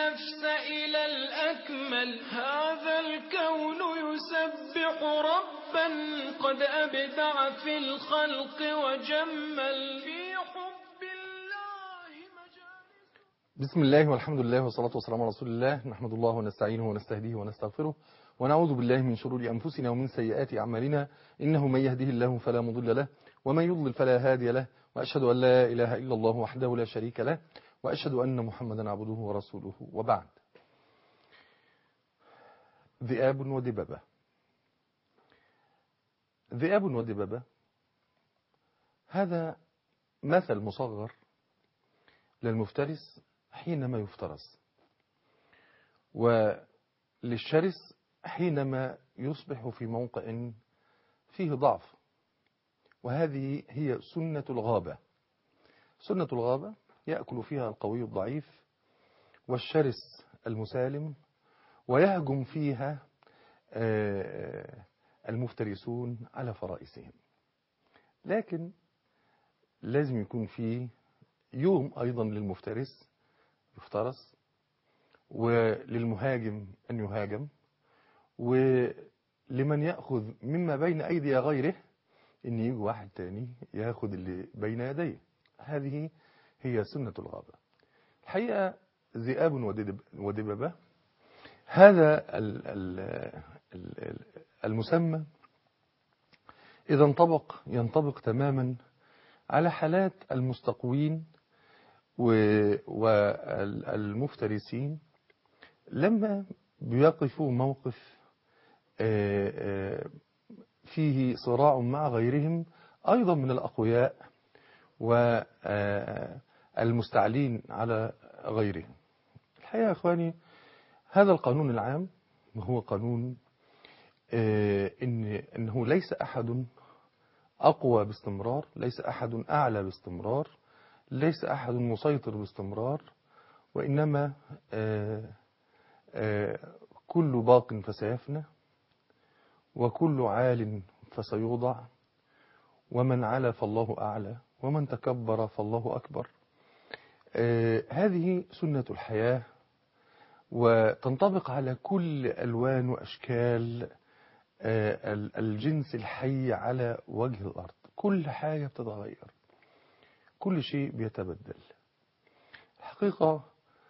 النفس إلى الأكمل هذا الكون يسبح ربا قد أبدع في الخلق وجمل في حب الله مجالس بسم الله والحمد لله والصلاة والسلام على رسول الله نحمد الله ونستعينه ونستهديه ونستغفره ونعوذ بالله من شرور أنفسنا ومن سيئات أعمالنا إنه من يهده الله فلا مضل له ومن يضلل فلا هادي له وأشهد أن لا إله إلا الله وحده لا شريك له وأشهد أن محمدا عبده ورسوله وبعد ذئاب ودببة ذئاب ودببة هذا مثل مصغر للمفترس حينما يفترس وللشرس حينما يصبح في موقع فيه ضعف وهذه هي سنة الغابة سنة الغابة يأكل فيها القوي الضعيف والشرس المسالم ويهجم فيها المفترسون على فرائسهم لكن لازم يكون فيه يوم أيضا للمفترس يفترس وللمهاجم أن يهاجم ولمن يأخذ مما بين أيدي غيره إن يجي واحد تاني ياخد اللي بين يديه هذه هي سنة الغابة الحقيقة ذئاب ودببة هذا المسمى إذا انطبق ينطبق تماما على حالات المستقوين والمفترسين لما بيقفوا موقف فيه صراع مع غيرهم أيضا من الأقوياء والمستعلين على غيرهم الحقيقة يا أخواني هذا القانون العام هو قانون إن إنه ليس أحد أقوى باستمرار ليس أحد أعلى باستمرار ليس أحد مسيطر باستمرار وإنما كل باق فسيفنى وكل عال فسيوضع ومن علا فالله أعلى ومن تكبر فالله أكبر هذه سنة الحياة وتنطبق على كل ألوان وأشكال الجنس الحي على وجه الأرض كل حاجة بتتغير كل شيء بيتبدل الحقيقة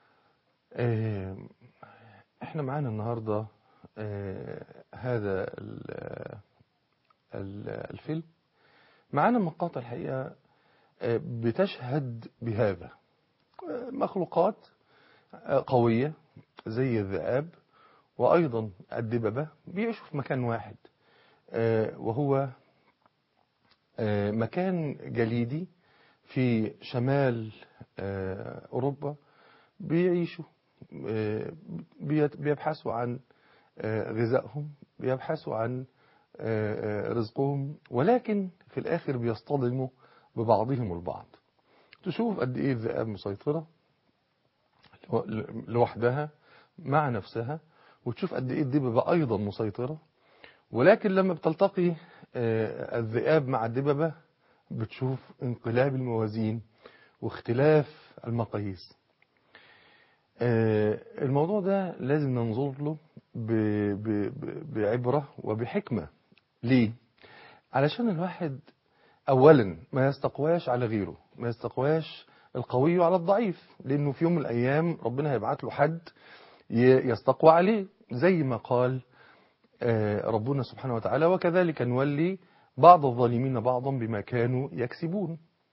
احنا معانا النهاردة هذا الفيلم معانا مقاطع الحقيقة بتشهد بهذا مخلوقات قوية زي الذئاب وأيضا الدببة بيعيشوا في مكان واحد وهو مكان جليدي في شمال أوروبا بيعيشوا بيبحثوا عن غذائهم بيبحثوا عن رزقهم ولكن في الآخر بيصطدموا ببعضهم البعض تشوف قد إيه الذئاب مسيطرة لوحدها مع نفسها وتشوف قد إيه الدببة أيضا مسيطرة ولكن لما بتلتقي الذئاب مع الدببة بتشوف انقلاب الموازين واختلاف المقاييس الموضوع ده لازم ننظر له بعبرة وبحكمة ليه؟ علشان الواحد أولا ما يستقواش على غيره ما يستقواش القوي على الضعيف لأنه في يوم من الأيام ربنا هيبعت له حد يستقوى عليه زي ما قال ربنا سبحانه وتعالى وكذلك نولي بعض الظالمين بعضا بما كانوا يكسبون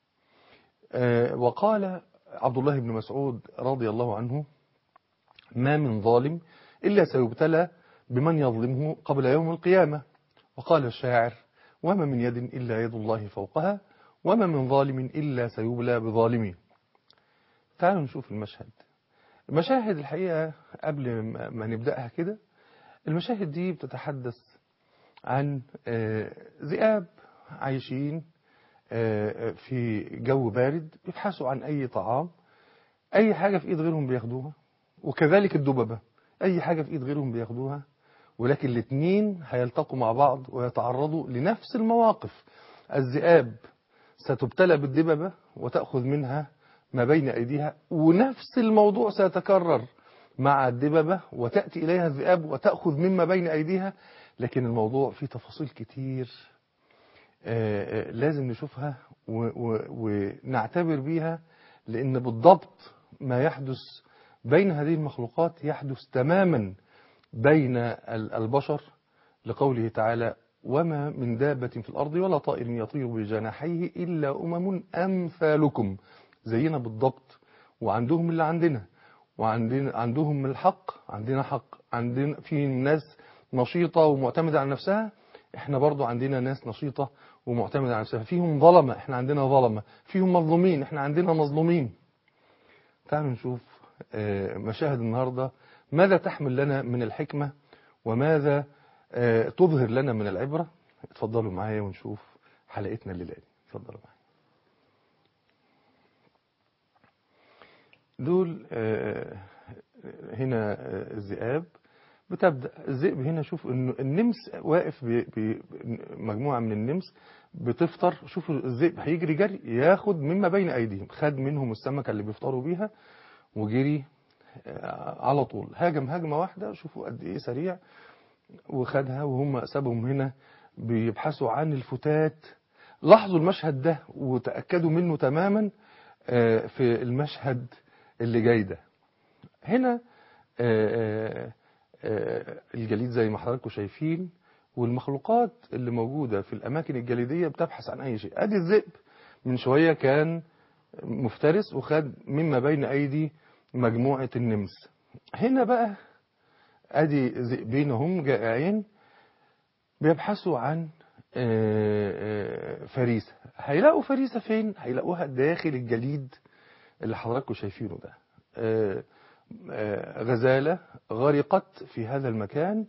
وقال عبد الله بن مسعود رضي الله عنه ما من ظالم إلا سيبتلى بمن يظلمه قبل يوم القيامة وقال الشاعر وما من يد إلا يد الله فوقها وما من ظالم إلا سيبلى بظالمين تعالوا نشوف المشهد المشاهد الحقيقة قبل ما نبدأها كده المشاهد دي بتتحدث عن ذئاب عايشين في جو بارد بيبحثوا عن أي طعام أي حاجة في إيد غيرهم بياخدوها وكذلك الدببة أي حاجة في إيد غيرهم بياخدوها ولكن الاثنين هيلتقوا مع بعض ويتعرضوا لنفس المواقف الذئاب ستبتلى بالدببة وتأخذ منها ما بين أيديها ونفس الموضوع سيتكرر مع الدببة وتأتي إليها الذئاب وتأخذ مما بين أيديها لكن الموضوع فيه تفاصيل كتير آه، آه، لازم نشوفها و- و- ونعتبر بيها لأن بالضبط ما يحدث بين هذه المخلوقات يحدث تماما بين ال- البشر لقوله تعالى وما من دابة في الأرض ولا طائر يطير بجناحيه إلا أمم أمثالكم زينا بالضبط وعندهم اللي عندنا وعندنا عندهم الحق عندنا حق عندنا في ناس نشيطة ومعتمدة على نفسها احنا برضو عندنا ناس نشيطة ومعتمدة على نفسها فيهم ظلمة احنا عندنا ظلمة فيهم مظلومين احنا عندنا مظلومين تعالوا نشوف آه، مشاهد النهاردة ماذا تحمل لنا من الحكمة وماذا آه، تظهر لنا من العبرة اتفضلوا معايا ونشوف حلقتنا الليلة دي اتفضلوا معايا دول آه، هنا آه، الذئاب بتبدأ الذئب هنا شوف انه النمس واقف بمجموعة من النمس بتفطر شوفوا الذئب هيجري جري ياخد مما بين ايديهم خد منهم السمكة اللي بيفطروا بيها وجري آه، على طول هاجم هجمة واحدة شوفوا قد ايه سريع وخدها وهم سابهم هنا بيبحثوا عن الفتات لاحظوا المشهد ده وتأكدوا منه تماما آه، في المشهد اللي جاي ده هنا آه، آه، الجليد زي ما حضراتكم شايفين والمخلوقات اللي موجودة في الأماكن الجليدية بتبحث عن أي شيء أدي الذئب من شوية كان مفترس وخد مما بين أيدي مجموعة النمس هنا بقى أدي ذئبين هم جائعين بيبحثوا عن آه، آه، فريسة هيلاقوا فريسة فين؟ هيلاقوها داخل الجليد اللي حضراتكم شايفينه ده آه، آه، غزالة غرقت في هذا المكان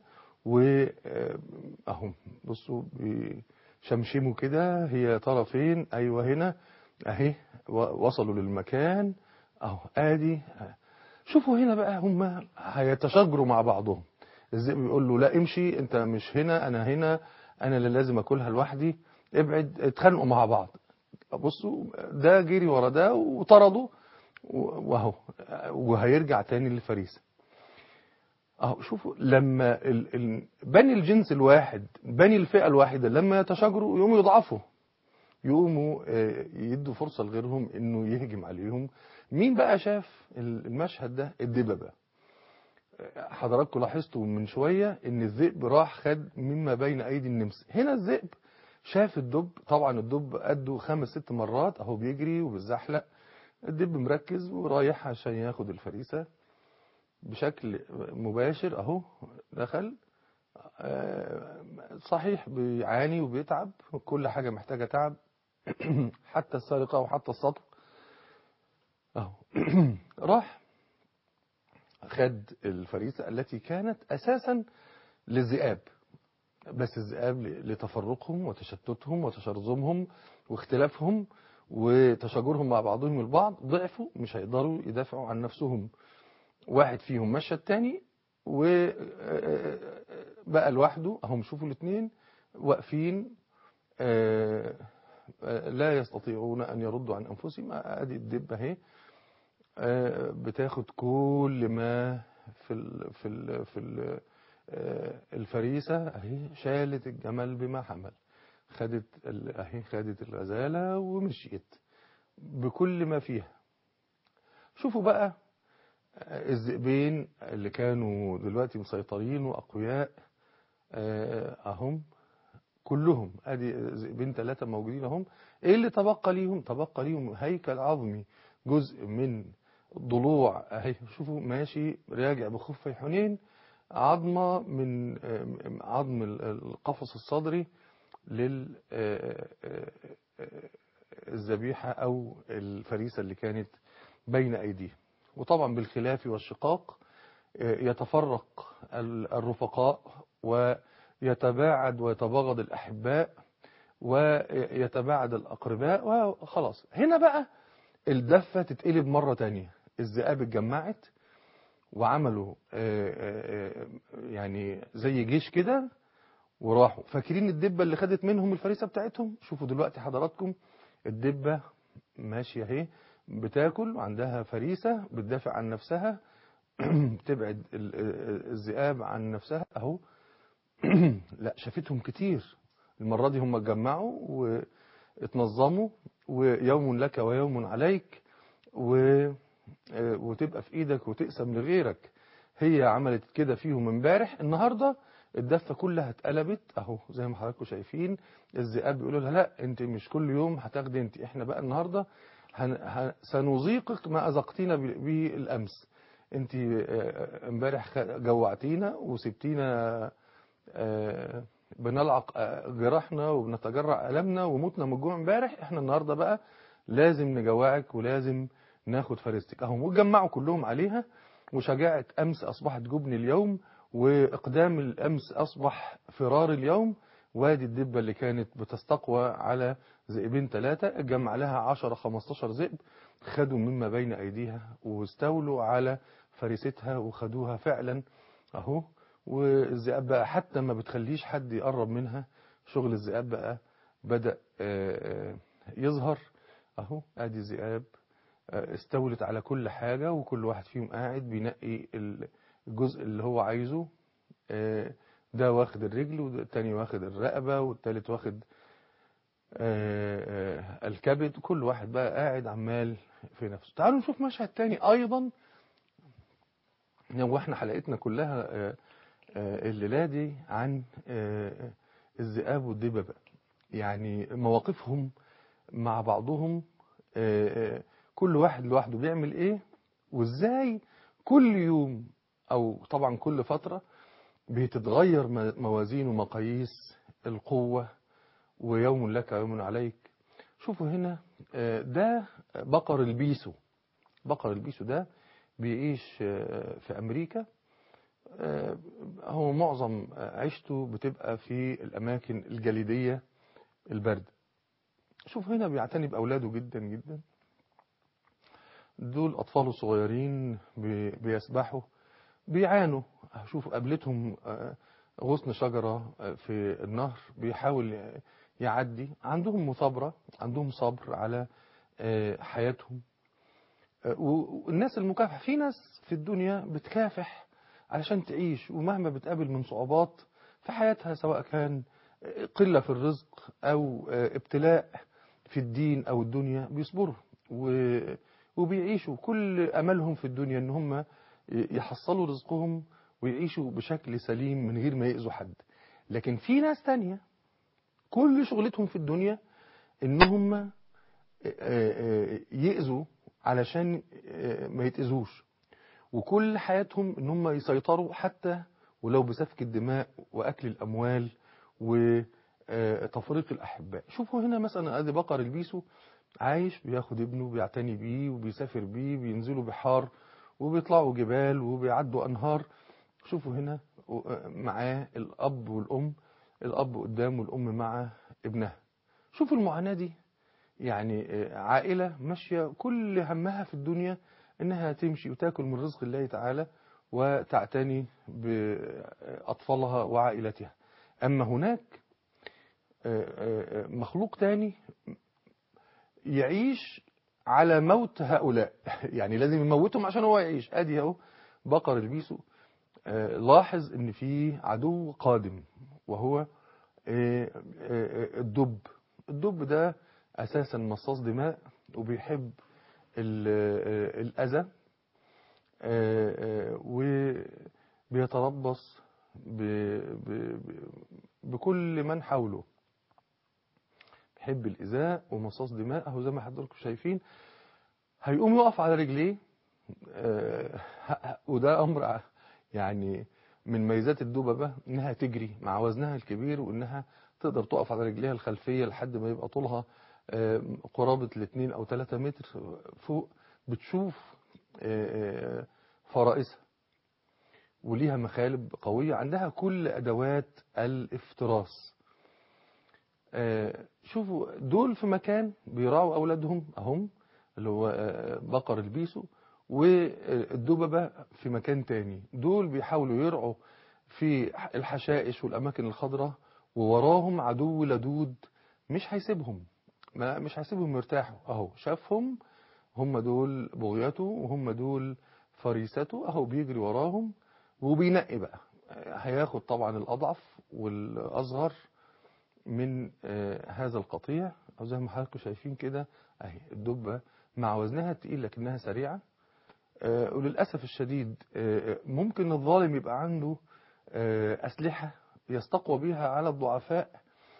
وأهم بصوا بيشمشموا كده هي ترى فين أيوة هنا أهي و- وصلوا للمكان أهو آدي شوفوا هنا بقى هم هيتشاجروا مع بعضهم الذئب بيقول له لا امشي انت مش هنا انا هنا انا اللي لازم اكلها لوحدي ابعد اتخانقوا مع بعض بصوا ده جري ورا ده وطرده و- واهو وهيرجع تاني للفريسه اهو شوفوا لما ال... ال... بني الجنس الواحد بني الفئه الواحده لما يتشاجروا يقوموا يضعفوا يقوموا آه، يدوا فرصه لغيرهم انه يهجم عليهم مين بقى شاف المشهد ده الدببه حضراتكم لاحظتوا من شوية ان الذئب راح خد مما بين ايدي النمس هنا الذئب شاف الدب طبعا الدب قده خمس ست مرات اهو بيجري وبيزحلق الدب مركز ورايح عشان ياخد الفريسة بشكل مباشر اهو دخل آه، صحيح بيعاني وبيتعب كل حاجة محتاجة تعب حتى السرقة وحتى السطو اهو راح خد الفريسة التي كانت أساسا للذئاب بس الذئاب لتفرقهم وتشتتهم وتشرذمهم واختلافهم وتشاجرهم مع بعضهم البعض ضعفوا مش هيقدروا يدافعوا عن نفسهم واحد فيهم مشى التاني وبقى لوحده اهم شوفوا الاثنين واقفين آه، آه، لا يستطيعون ان يردوا عن انفسهم ادي الدب اهي آه، بتاخد كل ما في ال في ال في ال آه، الفريسة اهي شالت الجمل بما حمل خدت ال- اهي خدت الغزالة ومشيت بكل ما فيها شوفوا بقى آه، الذئبين اللي كانوا دلوقتي مسيطرين واقوياء آه، اهم كلهم ادي ذئبين ثلاثة موجودين اهم ايه اللي تبقى ليهم تبقى ليهم هيكل عظمي جزء من ضلوع اهي شوفوا ماشي راجع بخفي حنين عظمة من آه، عظم ال- القفص الصدري لل آه، آه، آه، الذبيحة او الفريسة اللي كانت بين ايديهم وطبعا بالخلاف والشقاق آه، يتفرق ال- الرفقاء ويتباعد ويتباغض الأحباء ويتباعد الأقرباء وخلاص هنا بقى الدفة تتقلب مرة تانية الذئاب اتجمعت وعملوا آه، آه، آه، يعني زي جيش كده وراحوا فاكرين الدبة اللي خدت منهم الفريسة بتاعتهم شوفوا دلوقتي حضراتكم الدبة ماشية اهي بتاكل وعندها فريسة بتدافع عن نفسها تبعد ال- ال- الذئاب عن نفسها اهو لا شافتهم كتير المرة دي هم اتجمعوا واتنظموا ويوم لك ويوم عليك و آه، وتبقى في ايدك وتقسم لغيرك هي عملت كده فيهم امبارح النهارده الدفه كلها اتقلبت اهو زي ما حضراتكم شايفين الذئاب بيقولوا لها لا انت مش كل يوم هتاخدي انت احنا بقى النهارده هن... هن... سنذيقك ما اذقتينا ب- به الامس انت آه، امبارح خ- جوعتينا وسبتينا آه، بنلعق آه، جراحنا وبنتجرع ألمنا وموتنا من الجوع امبارح احنا النهارده بقى لازم نجوعك ولازم ناخد فريستك اهم واتجمعوا كلهم عليها وشجاعة أمس أصبحت جبن اليوم وإقدام الأمس أصبح فرار اليوم وادي الدبة اللي كانت بتستقوى على ذئبين ثلاثة اتجمع لها 10 15 ذئب خدوا مما بين أيديها واستولوا على فريستها وخدوها فعلا أهو والذئاب بقى حتى ما بتخليش حد يقرب منها شغل الذئاب بقى بدأ آه، آه، يظهر أهو أدي الذئاب آه، استولت على كل حاجة وكل واحد فيهم قاعد بينقي ال- الجزء اللي هو عايزه آه، ده واخد الرجل والتاني واخد الرقبة والتالت واخد آه، آه، الكبد كل واحد بقى قاعد عمال في نفسه تعالوا نشوف مشهد تاني أيضا هو احنا حلقتنا كلها آه، آه، الليلة دي عن آه، الذئاب والدببة يعني مواقفهم مع بعضهم آه، آه، كل واحد لوحده بيعمل ايه وازاي كل يوم او طبعا كل فترة بتتغير م- موازين ومقاييس القوة ويوم لك ويوم عليك شوفوا هنا آه، ده بقر البيسو بقر البيسو ده بيعيش آه، في أمريكا آه، هو معظم عيشته بتبقى في الأماكن الجليدية البرد شوف هنا بيعتني بأولاده جدا جدا دول أطفاله صغيرين بي- بيسبحوا بيعانوا شوف قابلتهم آه، غصن شجرة آه، في النهر بيحاول يعدي عندهم مثابرة عندهم صبر على آه، حياتهم آه، و- والناس المكافحة في ناس في الدنيا بتكافح علشان تعيش ومهما بتقابل من صعوبات في حياتها سواء كان آه، قلة في الرزق أو آه، ابتلاء في الدين أو الدنيا بيصبروا و- وبيعيشوا كل أملهم في الدنيا إن هم يحصلوا رزقهم ويعيشوا بشكل سليم من غير ما يأذوا حد لكن في ناس تانية كل شغلتهم في الدنيا إن هم يأذوا علشان ما يتأذوش وكل حياتهم إن هم يسيطروا حتى ولو بسفك الدماء وأكل الأموال وتفريق الأحباء شوفوا هنا مثلا أدي بقر البيسو عايش بياخد ابنه بيعتني بيه وبيسافر بيه بينزلوا بحار وبيطلعوا جبال وبيعدوا أنهار شوفوا هنا معاه الأب والأم الأب قدام والأم مع ابنها شوفوا المعاناة دي يعني عائلة ماشية كل همها في الدنيا إنها تمشي وتاكل من رزق الله تعالى وتعتني بأطفالها وعائلتها أما هناك مخلوق تاني يعيش على موت هؤلاء يعني لازم يموتهم عشان هو يعيش ادي اهو بقر البيسو لاحظ ان في عدو قادم وهو الدب الدب ده اساسا مصاص دماء وبيحب الاذى وبيتربص بكل من حوله بيحب الإزاء ومصاص دماء اهو زي ما حضراتكم شايفين هيقوم يقف على رجليه وده أمر يعني من ميزات الدببة إنها تجري مع وزنها الكبير وإنها تقدر تقف على رجليها الخلفية لحد ما يبقى طولها قرابة الاثنين أو ثلاثة متر فوق بتشوف فرائسها وليها مخالب قوية عندها كل أدوات الافتراس شوفوا دول في مكان بيراعوا أولادهم أهم اللي هو بقر البيسو والدببة في مكان تاني دول بيحاولوا يرعوا في الحشائش والأماكن الخضراء ووراهم عدو لدود مش هيسيبهم ما مش هيسيبهم يرتاحوا أهو شافهم هم دول بغيته وهم دول فريسته اهو بيجري وراهم وبينقي بقى هياخد طبعا الأضعف والأصغر من آه، هذا القطيع أو زي ما حضراتكم شايفين كده أهي الدبة مع وزنها تقيل لكنها سريعة آه، وللأسف الشديد آه، ممكن الظالم يبقى عنده آه، أسلحة يستقوى بها على الضعفاء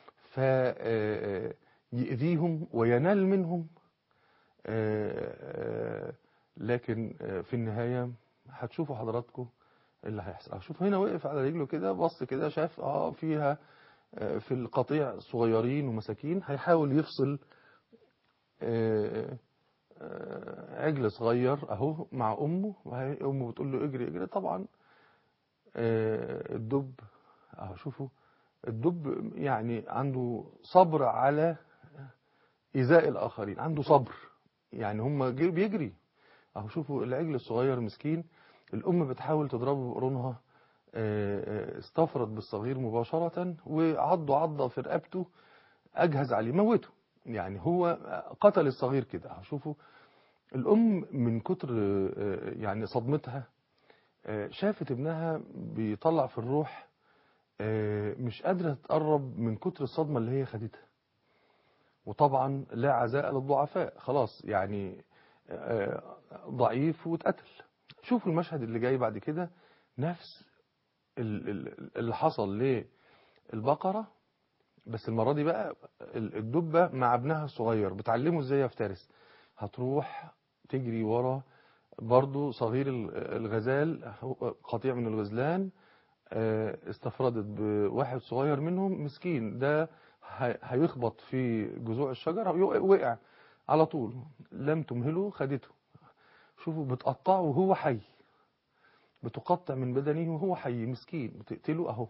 فيأذيهم وينال منهم آه، آه، لكن آه، في النهاية هتشوفوا حضراتكم اللي هيحصل شوف هنا وقف على رجله كده بص كده شاف اه فيها آه، في القطيع صغيرين ومساكين هيحاول يفصل آه، آه، عجل صغير اهو مع امه وهي امه بتقول له اجري اجري طبعا آه، الدب اهو شوفوا الدب يعني عنده صبر على ايذاء الاخرين عنده صبر يعني هم جي- بيجري اهو شوفوا العجل الصغير مسكين الام بتحاول تضربه بقرونها آه، آه، استفرد بالصغير مباشرة وعضوا عضة في رقبته أجهز عليه موته يعني هو قتل الصغير كده اهو شوفوا الأم من كتر آه، يعني صدمتها آه، شافت ابنها بيطلع في الروح آه، مش قادرة تقرب من كتر الصدمة اللي هي خدتها وطبعا لا عزاء للضعفاء خلاص يعني آه، ضعيف واتقتل شوفوا المشهد اللي جاي بعد كده نفس ال- ال- اللي حصل للبقرة بس المرة دي بقى ال- الدبة مع ابنها الصغير بتعلمه ازاي يفترس هتروح تجري ورا برضو صغير ال- الغزال قطيع من الغزلان آه، استفردت بواحد صغير منهم مسكين ده هي- هيخبط في جذوع الشجرة ويق- وقع على طول لم تمهله خدته شوفوا بتقطعه وهو حي بتقطع من بدنه وهو حي مسكين بتقتله اهو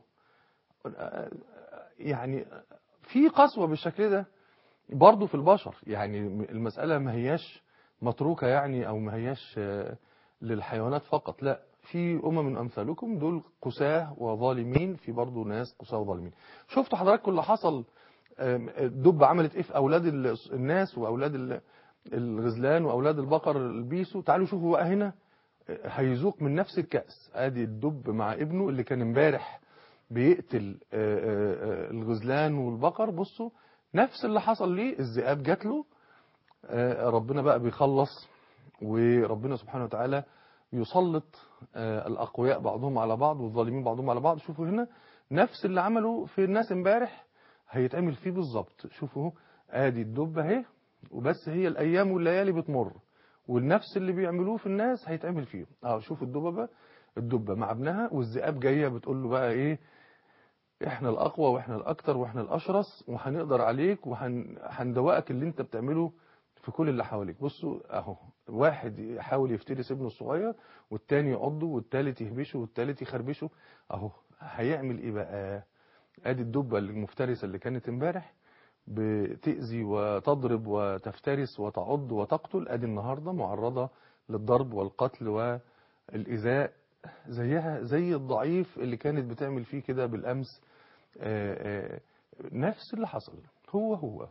يعني في قسوة بالشكل ده برضه في البشر يعني المسألة ما هياش متروكة يعني او ما هياش آه، للحيوانات فقط لا في أمم أمثالكم دول قساة وظالمين في برضه ناس قساة وظالمين شفتوا حضراتكم اللي حصل آم، الدب عملت ايه في أولاد ال- الناس وأولاد ال- الغزلان وأولاد البقر البيسو تعالوا شوفوا بقى هنا آه، هيذوق من نفس الكأس ادي الدب مع ابنه اللي كان امبارح بيقتل آه، آه، آه، الغزلان والبقر بصوا نفس اللي حصل ليه الذئاب جات له آه، ربنا بقى بيخلص وربنا سبحانه وتعالى يسلط آه، الأقوياء بعضهم على بعض والظالمين بعضهم على بعض شوفوا هنا نفس اللي عمله في الناس امبارح هيتعمل فيه بالظبط شوفوا ادي الدب اهي وبس هي الايام والليالي بتمر والنفس اللي بيعملوه في الناس هيتعمل فيهم اه شوفوا الدببه الدبه مع ابنها والذئاب جايه بتقول له بقى ايه احنا الاقوى واحنا الاكتر واحنا الاشرس وهنقدر عليك وهندوقك اللي انت بتعمله في كل اللي حواليك بصوا اهو واحد يحاول يفترس ابنه الصغير والتاني يعضه والتالت يهبشه والتالت يخربشه اهو هيعمل ايه بقى ادي الدبه المفترسه اللي كانت امبارح بتأذي وتضرب وتفترس وتعض وتقتل ادي النهارده معرضه للضرب والقتل والإيذاء زيها زي الضعيف اللي كانت بتعمل فيه كده بالأمس آه، آه، نفس اللي حصل هو هو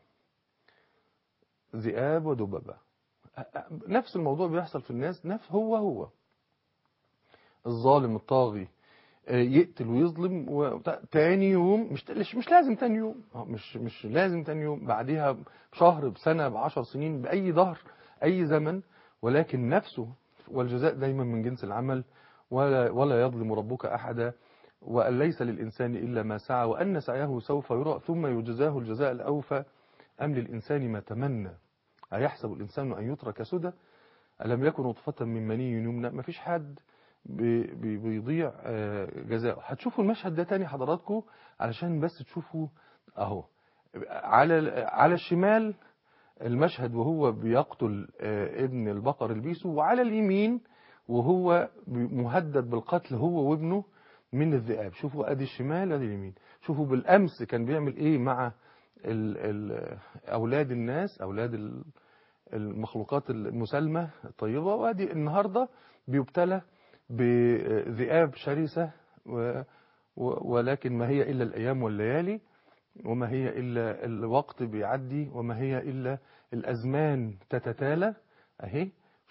ذئاب ودببة نفس الموضوع بيحصل في الناس نفس هو هو الظالم الطاغي آه، يقتل ويظلم وبتاع. تاني يوم مش مش مش لازم تاني يوم آه، مش مش لازم تاني يوم بعديها بشهر بسنة بعشر سنين بأي ظهر أي زمن ولكن نفسه والجزاء دايما من جنس العمل ولا ولا يظلم ربك أحدا وأن ليس للإنسان إلا ما سعى وأن سعيه سوف يرى ثم يجزاه الجزاء الأوفى أم للإنسان ما تمنى أيحسب الإنسان أن يترك سدى ألم يكن نطفة من مني يمنى ما فيش حد بي- بي- بيضيع آه، جزاؤه هتشوفوا المشهد ده تاني حضراتكم علشان بس تشوفوا أهو على على الشمال المشهد وهو بيقتل آه، ابن البقر البيسو وعلى اليمين وهو مهدد بالقتل هو وابنه من الذئاب شوفوا ادي الشمال ادي اليمين شوفوا بالامس كان بيعمل ايه مع ال ال اولاد الناس اولاد ال- المخلوقات المسالمه الطيبه وادي النهارده بيبتلى بذئاب شرسه و و- ولكن ما هي الا الايام والليالي وما هي إلا الوقت بيعدي وما هي إلا الأزمان تتتالى أهي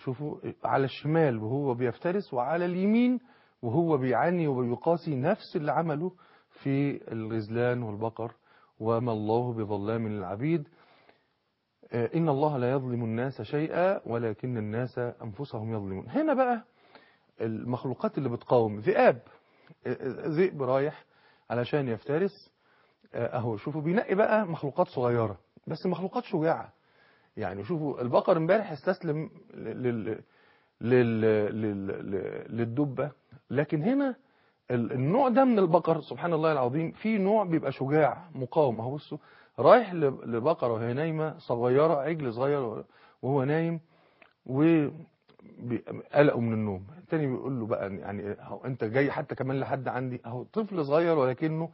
شوفوا على الشمال وهو بيفترس وعلى اليمين وهو بيعاني وبيقاسي نفس اللي عمله في الغزلان والبقر وما الله بظلام للعبيد إن الله لا يظلم الناس شيئا ولكن الناس أنفسهم يظلمون هنا بقى المخلوقات اللي بتقاوم ذئاب ذئب رايح علشان يفترس اهو شوفوا بينقي بقى مخلوقات صغيرة بس مخلوقات شجاعة يعني شوفوا البقر امبارح استسلم لل... لل... لل... للدبة لكن هنا النوع ده من البقر سبحان الله العظيم في نوع بيبقى شجاع مقاوم اهو بصوا رايح لبقرة وهي نايمة صغيرة عجل صغير وهو نايم و قلقوا من النوم التاني بيقول له بقى يعني اهو انت جاي حتى كمان لحد عندي اهو طفل صغير ولكنه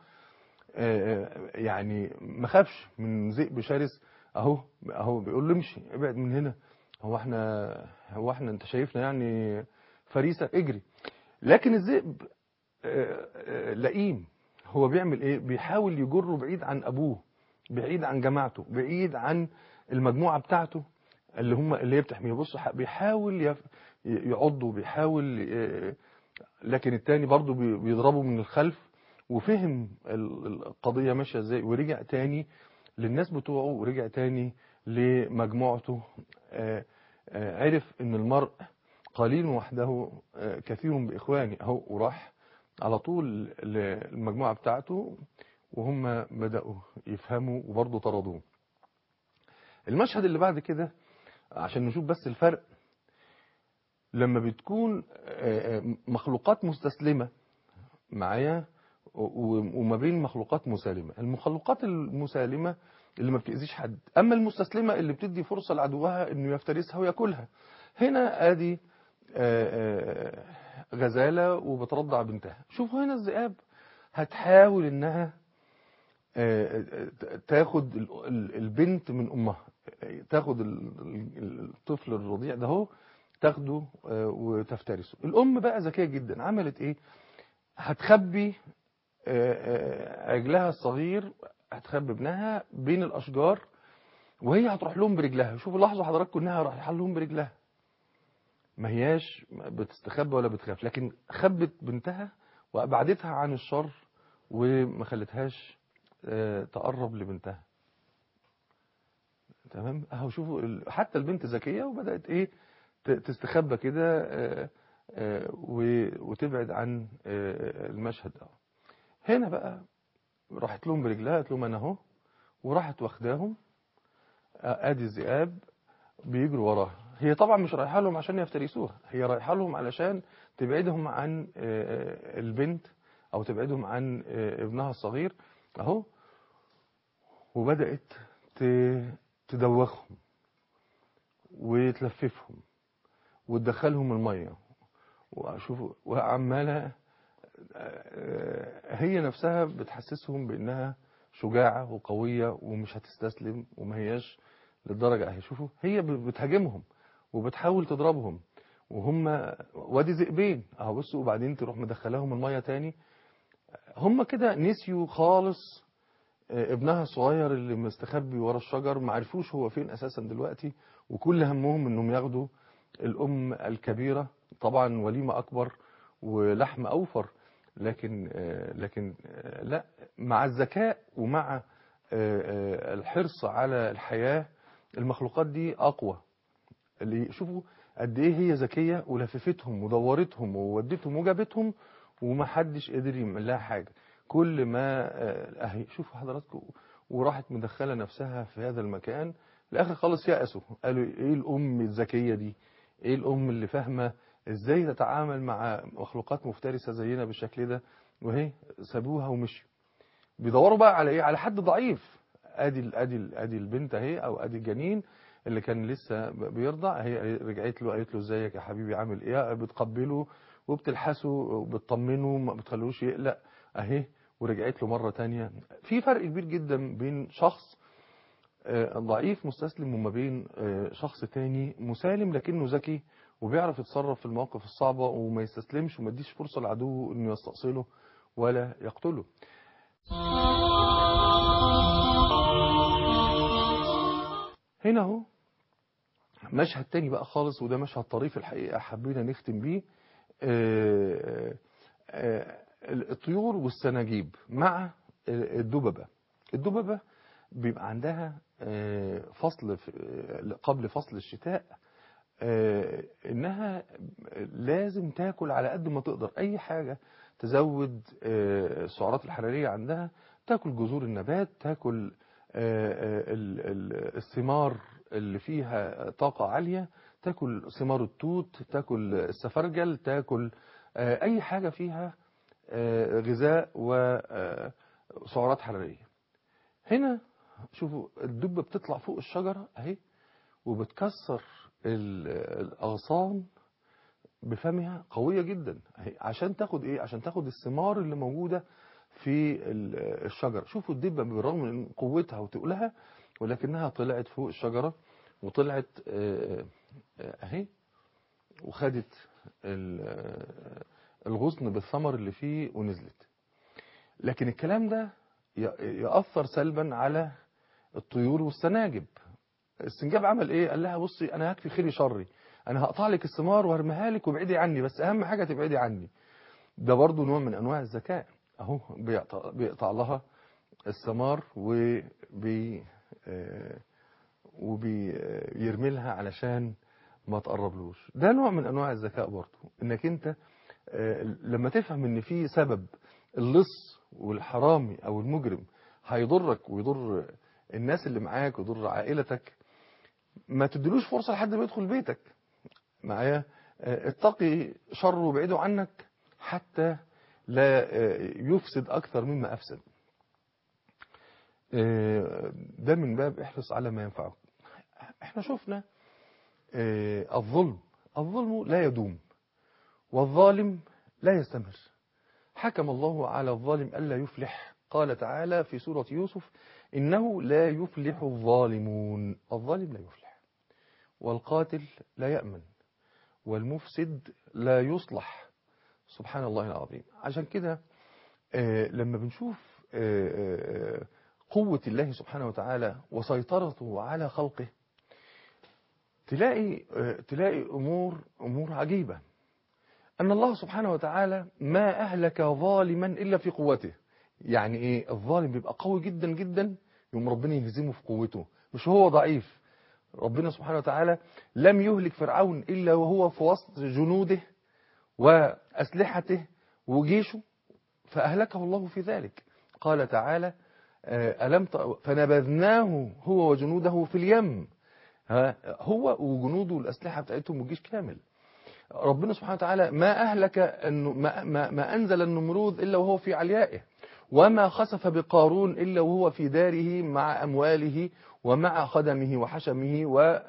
يعني ما خافش من ذئب شرس اهو اهو بيقول له امشي ابعد من هنا هو احنا هو احنا انت شايفنا يعني فريسه اجري لكن الذئب لئيم هو بيعمل ايه بيحاول يجره بعيد عن ابوه بعيد عن جماعته بعيد عن المجموعه بتاعته اللي هم اللي هي بتحميه بص بيحاول يعضه بيحاول لكن التاني برضه بيضربه من الخلف وفهم القضية ماشية ازاي ورجع تاني للناس بتوعه ورجع تاني لمجموعته عرف ان المرء قليل وحده كثير بإخوانه اهو وراح على طول للمجموعة بتاعته وهم بدأوا يفهموا وبرضه طردوه المشهد اللي بعد كده عشان نشوف بس الفرق لما بتكون مخلوقات مستسلمة معايا وما بين مخلوقات مسالمة المخلوقات المسالمة اللي ما بتأذيش حد أما المستسلمة اللي بتدي فرصة لعدوها أنه يفترسها ويأكلها هنا آدي غزالة وبترضع بنتها شوفوا هنا الذئاب هتحاول أنها تاخد البنت من أمها تاخد الطفل الرضيع ده هو تاخده وتفترسه الأم بقى ذكية جدا عملت إيه هتخبي عجلها الصغير هتخبي ابنها بين الأشجار وهي هتروح لهم برجلها شوفوا لاحظوا حضراتكم انها راح لهم برجلها ما هياش بتستخبى ولا بتخاف لكن خبت بنتها وابعدتها عن الشر وما خلتهاش تقرب لبنتها تمام اهو شوفوا حتى البنت ذكيه وبدات ايه تستخبى كده وتبعد عن المشهد ده هنا بقى راحت لهم برجلها قالت لهم انا اهو وراحت واخداهم ادي الذئاب بيجروا وراها هي طبعا مش رايحه لهم عشان يفترسوها هي رايحه لهم علشان تبعدهم عن البنت او تبعدهم عن ابنها الصغير اهو وبدات تدوخهم وتلففهم وتدخلهم الميه وشوفوا وعماله هي نفسها بتحسسهم بانها شجاعه وقويه ومش هتستسلم وما هياش للدرجه اهي شوفوا هي بتهاجمهم وبتحاول تضربهم وهم وادي ذئبين اهو بصوا وبعدين تروح مدخلاهم الميه تاني هم كده نسيوا خالص ابنها الصغير اللي مستخبي ورا الشجر ما عرفوش هو فين اساسا دلوقتي وكل همهم انهم ياخدوا الام الكبيره طبعا وليمه اكبر ولحم اوفر لكن لكن لا مع الذكاء ومع الحرص على الحياه المخلوقات دي اقوى اللي شوفوا قد ايه هي ذكيه ولففتهم ودورتهم وودتهم وجابتهم ومحدش قدر يعمل لها حاجه كل ما اهي شوفوا حضراتكم وراحت مدخله نفسها في هذا المكان الاخر خالص يأسوا قالوا ايه الام الذكيه دي ايه الام اللي فاهمه ازاي تتعامل مع مخلوقات مفترسه زينا بالشكل ده وهي سابوها ومشوا بيدوروا بقى على ايه على حد ضعيف ادي ادي ادي البنت اهي او ادي الجنين اللي كان لسه بيرضع هي رجعت له قالت له ازيك يا حبيبي عامل ايه بتقبله وبتلحسه وبتطمنه ما بتخلوش يقلق اهي ورجعت له مرة تانية في فرق كبير جدا بين شخص ضعيف مستسلم وما بين شخص تاني مسالم لكنه ذكي وبيعرف يتصرف في المواقف الصعبة وما يستسلمش وما يديش فرصة لعدوه انه يستأصله ولا يقتله هنا اهو مشهد تاني بقى خالص وده مشهد طريف الحقيقة حبينا نختم بيه آه، آه، الطيور والسناجيب مع الدببة الدببة بيبقى عندها آه، فصل في- قبل فصل الشتاء آه، انها لازم تاكل على قد ما تقدر اي حاجة تزود آه، السعرات الحرارية عندها تاكل جذور النبات تاكل آه، آه، ال- ال- الثمار اللي فيها طاقة عالية تاكل ثمار التوت تاكل السفرجل تاكل آه، اي حاجة فيها آه، غذاء وسعرات حرارية هنا شوفوا الدبة بتطلع فوق الشجرة اهي وبتكسر ال- الأغصان بفمها قوية جدا أهي عشان تاخد ايه عشان تاخد الثمار اللي موجودة في ال- الشجرة شوفوا الدبة بالرغم من قوتها وتقلها ولكنها طلعت فوق الشجرة وطلعت آه، آه، اهي وخدت ال- آه، الغصن بالثمر اللي فيه ونزلت لكن الكلام ده ي- يأثر سلبا على الطيور والسناجب السنجاب عمل ايه قال لها بصي انا هكفي خيري شري انا هقطع لك الثمار وارميها لك وابعدي عني بس اهم حاجه تبعدي عني ده برضو نوع من انواع الذكاء اهو بيقطع, بيقطع لها الثمار وبي آه، وبيرمي لها علشان ما تقربلوش ده نوع من انواع الذكاء برضو انك انت آه، لما تفهم ان في سبب اللص والحرامي او المجرم هيضرك ويضر الناس اللي معاك ويضر عائلتك ما تدلوش فرصة لحد ما يدخل بيتك معايا آه، اتقي شره وابعده عنك حتى لا آه، يفسد أكثر مما أفسد آه، ده من باب احرص على ما ينفعك احنا شفنا آه، الظلم الظلم لا يدوم والظالم لا يستمر حكم الله على الظالم ألا يفلح قال تعالى في سورة يوسف إنه لا يفلح الظالمون الظالم لا يفلح والقاتل لا يأمن والمفسد لا يصلح سبحان الله العظيم عشان كده آه، لما بنشوف آه، آه، قوة الله سبحانه وتعالى وسيطرته على خلقه تلاقي آه، تلاقي أمور أمور عجيبة أن الله سبحانه وتعالى ما أهلك ظالما إلا في قوته يعني إيه الظالم بيبقى قوي جدا جدا يوم ربنا يهزمه في قوته مش هو ضعيف ربنا سبحانه وتعالى لم يهلك فرعون إلا وهو في وسط جنوده وأسلحته وجيشه فأهلكه الله في ذلك قال تعالى آه، ألم ت... فنبذناه هو وجنوده في اليم ها، هو وجنوده والأسلحة بتاعتهم والجيش كامل ربنا سبحانه وتعالى ما أهلك أنه ما, ما, ما أنزل النمرود إلا وهو في عليائه وما خسف بقارون إلا وهو في داره مع أمواله ومع خدمه وحشمه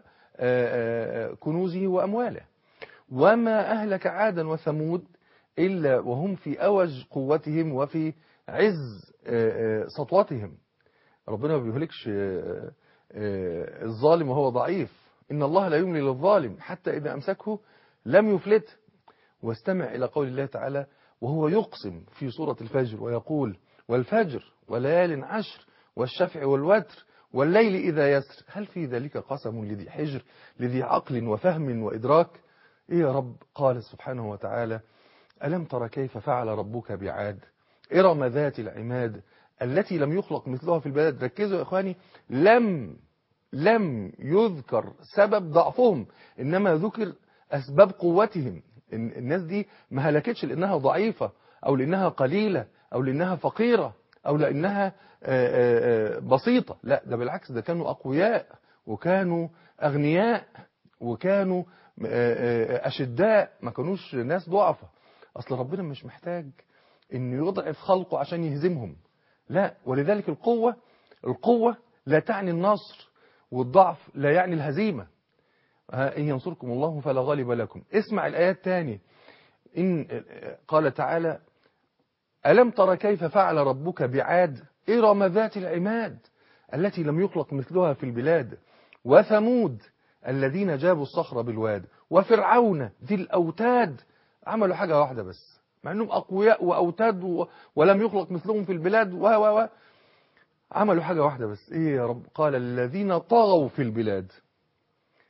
وكنوزه وأمواله وما أهلك عادا وثمود إلا وهم في أوج قوتهم وفي عز آه، آه، سطوتهم ربنا ما بيهلكش آه، آه، الظالم وهو ضعيف إن الله لا يملي للظالم حتى إذا أمسكه لم يفلت واستمع إلى قول الله تعالى وهو يقسم في سورة الفجر ويقول والفجر وليال عشر والشفع والوتر والليل إذا يسر هل في ذلك قسم لذي حجر لذي عقل وفهم وإدراك إيه يا رب قال سبحانه وتعالى ألم تر كيف فعل ربك بعاد إرم ذات العماد التي لم يخلق مثلها في البلد ركزوا يا إخواني لم لم يذكر سبب ضعفهم إنما ذكر أسباب قوتهم إن- الناس دي ما هلكتش لأنها ضعيفة أو لأنها قليلة أو لأنها فقيرة أو لأنها آه، آه، آه، بسيطة لا ده بالعكس ده كانوا أقوياء وكانوا أغنياء وكانوا آه، آه، أشداء ما كانوش ناس ضعفة أصل ربنا مش محتاج إنه يضعف خلقه عشان يهزمهم لا ولذلك القوة القوة لا تعني النصر والضعف لا يعني الهزيمة ها، إن ينصركم الله فلا غالب لكم اسمع الآيات تاني إن قال تعالى ألم تر كيف فعل ربك بعاد إرم ذات العماد التي لم يخلق مثلها في البلاد وثمود الذين جابوا الصخر بالواد وفرعون ذي الأوتاد عملوا حاجة واحدة بس مع أنهم أقوياء وأوتاد و... ولم يخلق مثلهم في البلاد و و و عملوا حاجة واحدة بس إيه يا رب قال الذين طغوا في البلاد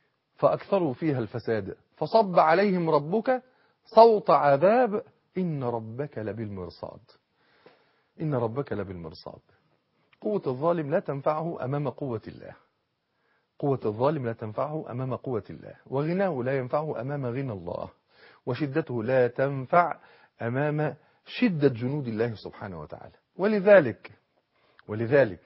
فأكثروا فيها الفساد فصب عليهم ربك صوت عذاب إن ربك لبالمرصاد إن ربك لبالمرصاد قوة الظالم لا تنفعه أمام قوة الله قوة الظالم لا تنفعه أمام قوة الله وغناه لا ينفعه أمام غنى الله وشدته لا تنفع أمام شدة جنود الله سبحانه وتعالى ولذلك ولذلك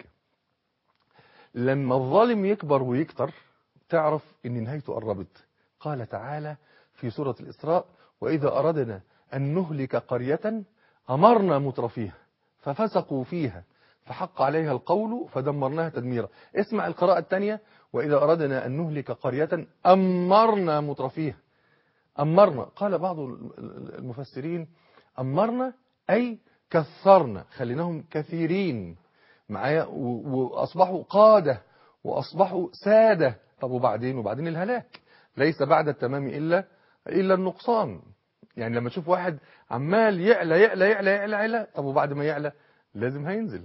لما الظالم يكبر ويكتر تعرف ان نهايته قربت قال تعالى في سورة الإسراء وإذا أردنا أن نهلك قرية أمرنا مترفيها ففسقوا فيها فحق عليها القول فدمرناها تدميرا اسمع القراءة الثانية وإذا أردنا أن نهلك قرية أمرنا مترفيها أمرنا قال بعض المفسرين أمرنا أي كثرنا خليناهم كثيرين معايا وأصبحوا قادة وأصبحوا سادة طب وبعدين وبعدين الهلاك ليس بعد التمام إلا إلا النقصان يعني لما تشوف واحد عمال يعلى يعلى يعلى يعلى يعلى طب وبعد ما يعلى لازم هينزل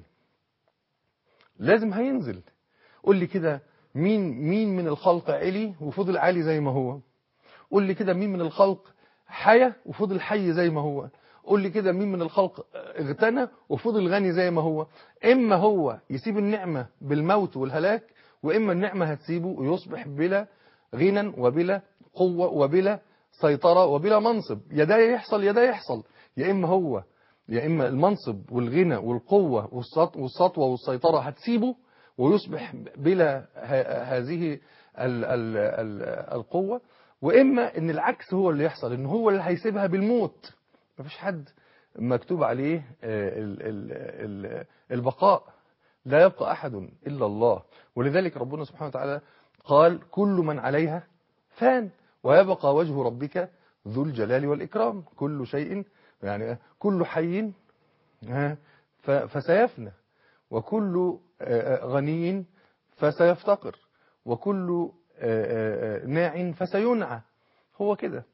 لازم هينزل قول لي كده مين مين من الخلق علي وفضل عالي زي ما هو قول لي كده مين من الخلق حيا وفضل حي زي ما هو قول لي كده مين من الخلق اغتنى وفضل غني زي ما هو اما هو يسيب النعمة بالموت والهلاك واما النعمة هتسيبه ويصبح بلا غنى وبلا قوة وبلا سيطرة وبلا منصب يا ده يحصل يا ده يحصل يا اما هو يا اما المنصب والغنى والقوة والسطوة والسيطرة هتسيبه ويصبح بلا هذه ال ال ال القوة واما ان العكس هو اللي يحصل ان هو اللي هيسيبها بالموت مفيش حد مكتوب عليه ال ال ال البقاء لا يبقى أحد إلا الله ولذلك ربنا سبحانه وتعالى قال كل من عليها فان ويبقى وجه ربك ذو الجلال والإكرام كل شيء يعني كل حي فسيفنى وكل غني فسيفتقر وكل ناع فسينعى هو كده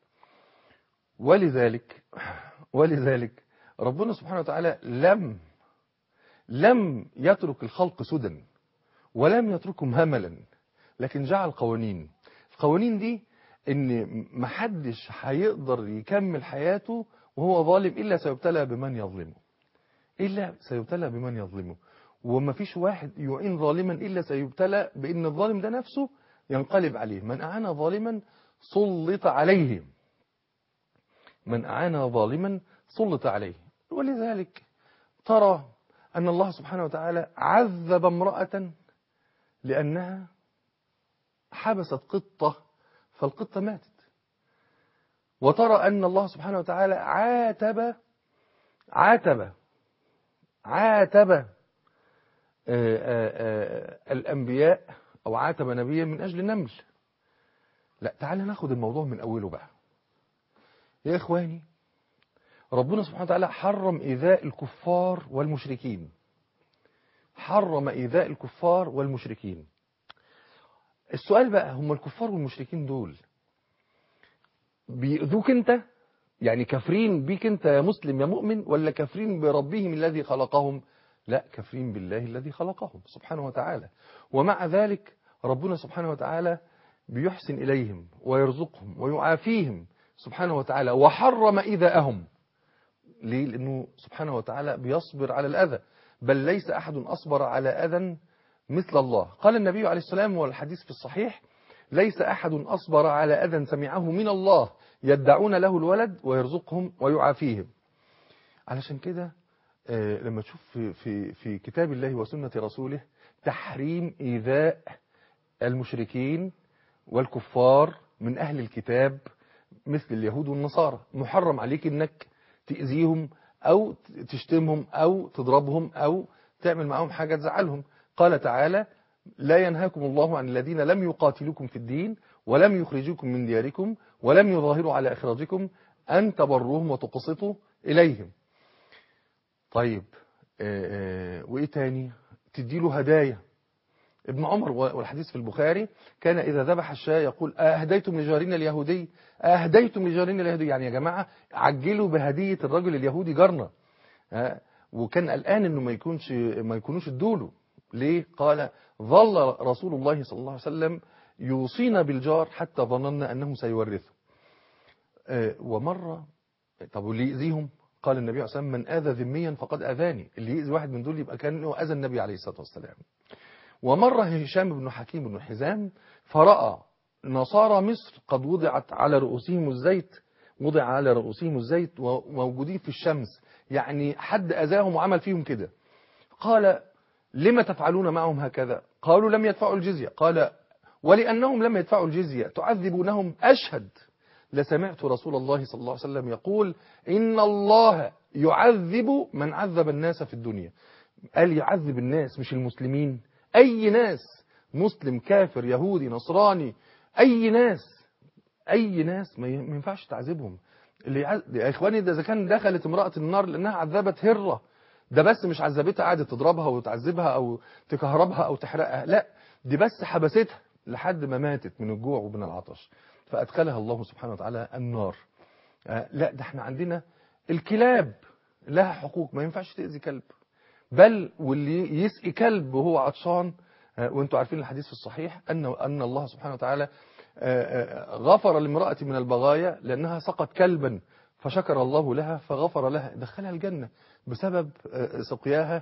ولذلك ولذلك ربنا سبحانه وتعالى لم لم يترك الخلق سدى ولم يتركهم هملا لكن جعل قوانين القوانين دي ان محدش هيقدر يكمل حياته وهو ظالم الا سيبتلى بمن يظلمه الا سيبتلى بمن يظلمه وما فيش واحد يعين ظالما الا سيبتلى بان الظالم ده نفسه ينقلب عليه من اعان ظالما سلط عليه من أعان ظالما سلط عليه ولذلك ترى أن الله سبحانه وتعالى عذب امرأة لأنها حبست قطة فالقطة ماتت وترى أن الله سبحانه وتعالى عاتب عاتب عاتب الأنبياء أو عاتب نبيا من أجل نمل لا تعالى ناخد الموضوع من أوله بقى يا إخواني ربنا سبحانه وتعالى حرم إيذاء الكفار والمشركين حرم إيذاء الكفار والمشركين السؤال بقى هم الكفار والمشركين دول بيؤذوك انت يعني كافرين بيك انت يا مسلم يا مؤمن ولا كافرين بربهم الذي خلقهم لا كافرين بالله الذي خلقهم سبحانه وتعالى ومع ذلك ربنا سبحانه وتعالى بيحسن إليهم ويرزقهم ويعافيهم سبحانه وتعالى وحرم إيذاءهم ليه؟ لأنه سبحانه وتعالى بيصبر على الأذى بل ليس أحد أصبر على أذى مثل الله قال النبي عليه السلام والحديث في الصحيح ليس أحد أصبر على أذى سمعه من الله يدعون له الولد ويرزقهم ويعافيهم علشان كده لما تشوف في, في, في كتاب الله وسنة رسوله تحريم إيذاء المشركين والكفار من أهل الكتاب مثل اليهود والنصارى محرم عليك انك تأذيهم او تشتمهم او تضربهم او تعمل معهم حاجة تزعلهم قال تعالى لا ينهاكم الله عن الذين لم يقاتلوكم في الدين ولم يخرجوكم من دياركم ولم يظاهروا على إخراجكم أن تبروهم وتقسطوا إليهم طيب وإيه تاني تديله هدايا ابن عمر والحديث في البخاري كان إذا ذبح الشاة يقول أهديتم لجارنا اليهودي أهديتم لجارنا اليهودي يعني يا جماعة عجلوا بهدية الرجل اليهودي جارنا وكان قلقان انه ما يكونش ما يكونوش ادوله ليه قال ظل رسول الله صلى الله عليه وسلم يوصينا بالجار حتى ظننا أنه سيورثه آه، ومرة طب واللي يأذيهم قال النبي عليه الصلاة والسلام من آذى ذميا فقد أذاني اللي يأذي واحد من دول يبقى كأنه أذى النبي عليه الصلاة والسلام ومرة هشام بن حكيم بن حزام فرأى نصارى مصر قد وضعت على رؤوسهم الزيت وضع على رؤوسهم الزيت وموجودين في الشمس يعني حد أذاهم وعمل فيهم كده قال لما تفعلون معهم هكذا قالوا لم يدفعوا الجزية قال ولأنهم لم يدفعوا الجزية تعذبونهم أشهد لسمعت رسول الله صلى الله عليه وسلم يقول إن الله يعذب من عذب الناس في الدنيا قال يعذب الناس مش المسلمين أي ناس مسلم كافر يهودي نصراني أي ناس أي ناس ما ينفعش تعذبهم اللي يعز... يا إخواني ده إذا كان دخلت امرأة النار لأنها عذبت هرة ده بس مش عذبتها قعدت تضربها وتعذبها أو تكهربها أو تحرقها لا دي بس حبستها لحد ما ماتت من الجوع ومن العطش فأدخلها الله سبحانه وتعالى النار آه لا ده احنا عندنا الكلاب لها حقوق ما ينفعش تأذي كلب بل واللي يسقي كلب وهو عطشان آه وانتم عارفين الحديث في الصحيح أن أن الله سبحانه وتعالى آه غفر لامرأة من البغايا لأنها سقت كلبا فشكر الله لها فغفر لها دخلها الجنة بسبب سقياها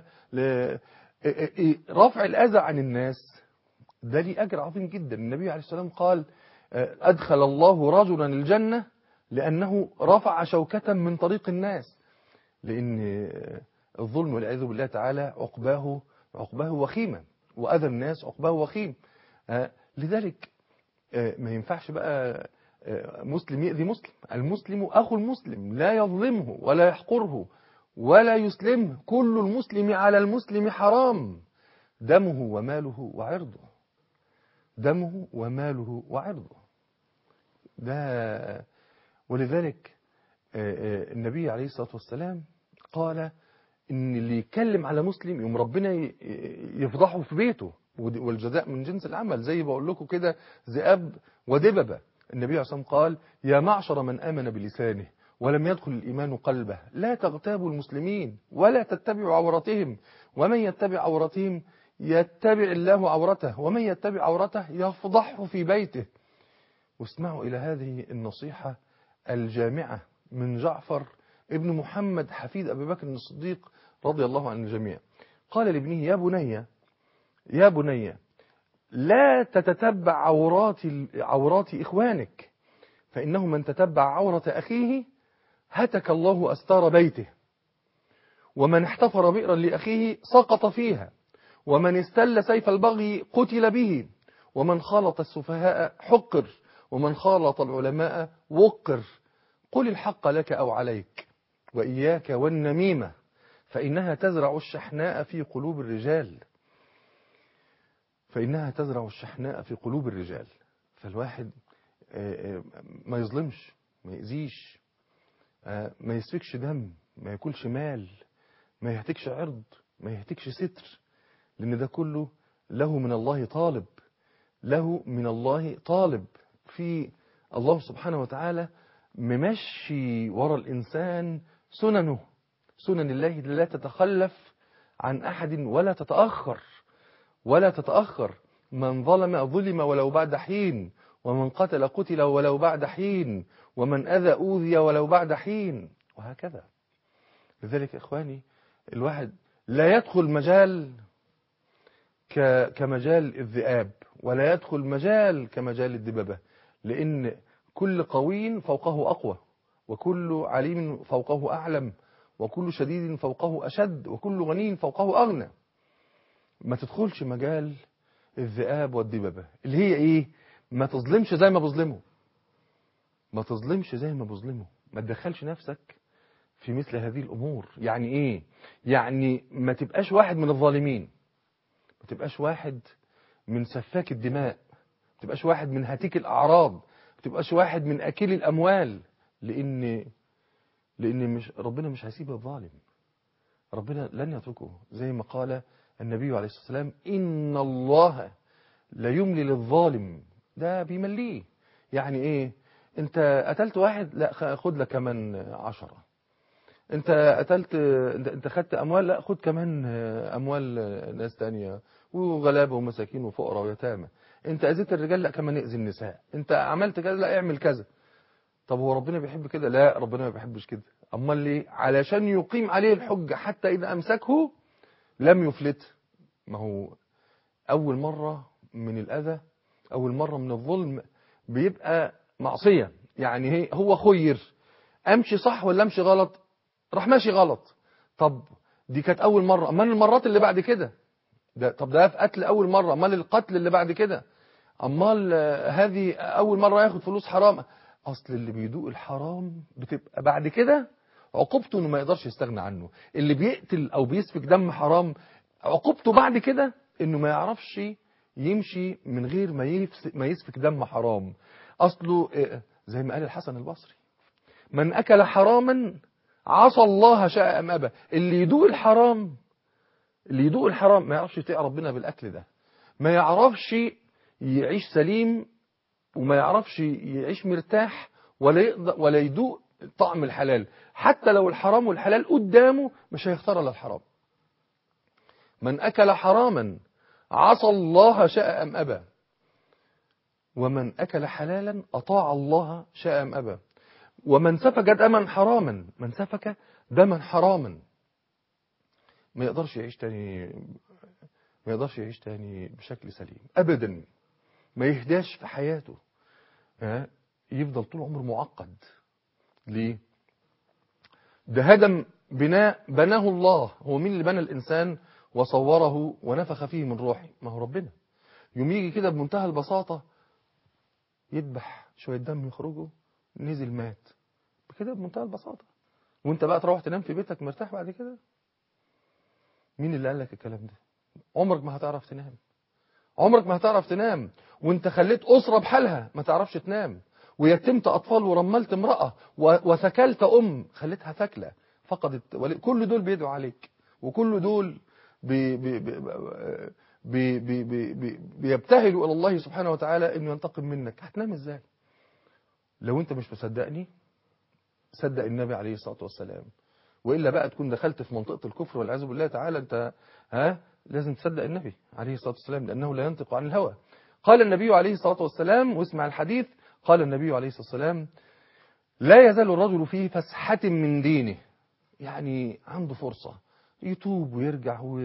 رفع الأذى عن الناس ده ليه أجر عظيم جدا النبي عليه السلام قال أدخل الله رجلا الجنة لأنه رفع شوكة من طريق الناس لأن الظلم والعياذ بالله تعالى عقباه عقباه وخيما وأذى الناس عقباه وخيم لذلك ما ينفعش بقى مسلم يأذي مسلم المسلم أخو المسلم لا يظلمه ولا يحقره ولا يسلمه كل المسلم على المسلم حرام دمه وماله وعرضه دمه وماله وعرضه ده ولذلك النبي عليه الصلاة والسلام قال ان اللي يتكلم على مسلم يوم ربنا يفضحه في بيته والجزاء من جنس العمل زي بقول لكم كده ذئاب ودببة النبي عليه الصلاة والسلام قال يا معشر من آمن بلسانه ولم يدخل الإيمان قلبه لا تغتابوا المسلمين ولا تتبعوا عورتهم ومن يتبع عورتهم يتبع الله عورته ومن يتبع عورته يفضحه في بيته واسمعوا إلى هذه النصيحة الجامعة من جعفر ابن محمد حفيد أبي بكر الصديق رضي الله عن الجميع قال لابنه يا بني يا بني لا تتتبع عورات عورات إخوانك فإنه من تتبع عورة أخيه هتك الله أستار بيته ومن احتفر بئرا لأخيه سقط فيها ومن استل سيف البغي قتل به ومن خالط السفهاء حقر ومن خالط العلماء وقر قل الحق لك أو عليك وإياك والنميمة فإنها تزرع الشحناء في قلوب الرجال فإنها تزرع الشحناء في قلوب الرجال فالواحد ما يظلمش ما يأذيش ما يسفكش دم ما ياكلش مال ما يهتكش عرض ما يهتكش ستر لأن ده كله له من الله طالب له من الله طالب في الله سبحانه وتعالى ممشي ورا الإنسان سننه سنن الله لا تتخلف عن أحد ولا تتأخر ولا تتأخر من ظلم ظلم ولو بعد حين ومن قتل قتل ولو بعد حين ومن أذى أوذي ولو بعد حين وهكذا لذلك إخواني الواحد لا يدخل مجال كمجال الذئاب ولا يدخل مجال كمجال الدببة لأن كل قوي فوقه أقوى وكل عليم فوقه أعلم وكل شديد فوقه أشد وكل غني فوقه أغنى ما تدخلش مجال الذئاب والدببة اللي هي إيه ما تظلمش زي ما بظلمه ما تظلمش زي ما بظلمه ما تدخلش نفسك في مثل هذه الأمور يعني إيه يعني ما تبقاش واحد من الظالمين ما تبقاش واحد من سفاك الدماء ما تبقاش واحد من هاتيك الأعراض ما تبقاش واحد من أكل الأموال لأن لأن مش ربنا مش هيسيب الظالم ربنا لن يتركه زي ما قال النبي عليه الصلاة والسلام إن الله لا يملي للظالم ده بيمليه يعني إيه أنت قتلت واحد لا خد لك كمان عشرة أنت قتلت أنت خدت أموال لا خد كمان أموال ناس تانية وغلابة ومساكين وفقراء ويتامى انت اذيت الرجال لا كمان اذي النساء انت عملت كذا لا اعمل كذا طب هو ربنا بيحب كده لا ربنا ما بيحبش كده امال ليه علشان يقيم عليه الحجة حتى اذا امسكه لم يفلت ما هو اول مرة من الاذى اول مرة من الظلم بيبقى معصية يعني هي هو خير امشي صح ولا امشي غلط راح ماشي غلط طب دي كانت اول مرة امال المرات اللي بعد كده ده طب ده في قتل اول مرة امال القتل اللي بعد كده امال آه، هذه اول مرة ياخد فلوس حرام اصل اللي بيدوق الحرام بتبقى بعد كده عقوبته انه ما يقدرش يستغنى عنه اللي بيقتل او بيسفك دم حرام عقوبته بعد كده انه ما يعرفش يمشي من غير ما يفس- ما يسفك دم حرام اصله آه، زي ما قال الحسن البصري من اكل حراما عصى الله شاء ام ابى اللي يدوق الحرام اللي يدوق الحرام ما يعرفش يطيع ربنا بالاكل ده ما يعرفش يعيش سليم وما يعرفش يعيش مرتاح ولا يقدر ولا يدوق طعم الحلال حتى لو الحرام والحلال قدامه مش هيختار الا الحرام من اكل حراما عصى الله شاء ام ابى ومن اكل حلالا اطاع الله شاء ام ابى ومن سفك دما حراما من سفك دما حراما ما يقدرش يعيش تاني ما يقدرش يعيش تاني بشكل سليم ابدا ما يهداش في حياته ها؟ يفضل طول عمره معقد ليه ده هدم بناء بناه الله هو مين اللي بنى الإنسان وصوره ونفخ فيه من روحه ما هو ربنا يوم يجي كده بمنتهى البساطة يذبح شوية دم يخرجوا نزل مات كده بمنتهى البساطة وانت بقى تروح تنام في بيتك مرتاح بعد كده مين اللي قال لك الكلام ده عمرك ما هتعرف تنام عمرك ما هتعرف تنام وانت خليت أسرة بحالها ما تعرفش تنام ويتمت أطفال ورملت امرأة و- وثكلت أم خليتها ثكلة فقدت ولي- كل دول بيدعوا عليك وكل دول بي بي بي بي بي بي بي بيبتهلوا إلى الله سبحانه وتعالى إنه ينتقم منك هتنام إزاي لو أنت مش مصدقني صدق النبي عليه الصلاة والسلام وإلا بقى تكون دخلت في منطقة الكفر والعياذ بالله تعالى أنت ها لازم تصدق النبي عليه الصلاة والسلام لأنه لا ينطق عن الهوى قال النبي عليه الصلاة والسلام واسمع الحديث قال النبي عليه الصلاة والسلام لا يزال الرجل في فسحة من دينه يعني عنده فرصة يتوب ويرجع و...